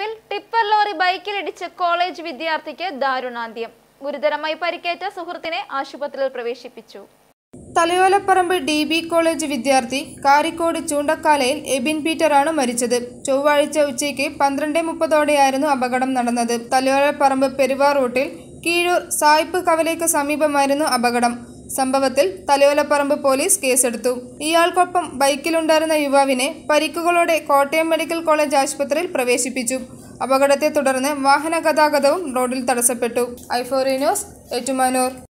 തലയോലപ്പറമ്പിൽ tipper lorry ബൈക്കിലിടിച്ച് college വിദ്യാർത്ഥിക്ക് ദാരുണാന്ത്യം ഗുരുതരമായി പരിക്കേറ്റ സുഹൃത്തിനെ ആശുപത്രിയിൽ പ്രവേശിപ്പിച്ചു തലയോലപ്പറമ്പ് ഡി ബി കോളേജ് വിദ്യാർത്ഥി കാരിക്കോട് ചൂണ്ടക്കാലയിൽ എബിൻ പീറ്ററാണ് മരിച്ചത് ചൊവ്വാഴ്ച ഉച്ചയ്ക്ക് പന്ത്രണ്ട് മുപ്പതോടെയായിരുന്നു അപകടം നടന്നത് തലയോലപ്പറമ്പ് പെരുവാ റൂട്ടിൽ കീഴൂർ സായിപ്പ് കവലയ്ക്ക് സമീപമായിരുന്നു അപകടം സംഭവത്തിൽ തലയോലപ്പറമ്പ് പോലീസ് കേസെടുത്തു ഇയാൾക്കൊപ്പം ബൈക്കിലുണ്ടായിരുന്ന യുവാവിനെ പരിക്കുകളോടെ കോട്ടയം മെഡിക്കൽ കോളേജ് ആശുപത്രിയിൽ പ്രവേശിപ്പിച്ചു അപകടത്തെ തുടർന്ന് വാഹന ഗതാഗതവും റോഡിൽ തടസ്സപ്പെട്ടു ഐഫോറി ന്യൂസ് ഏറ്റുമാനൂർ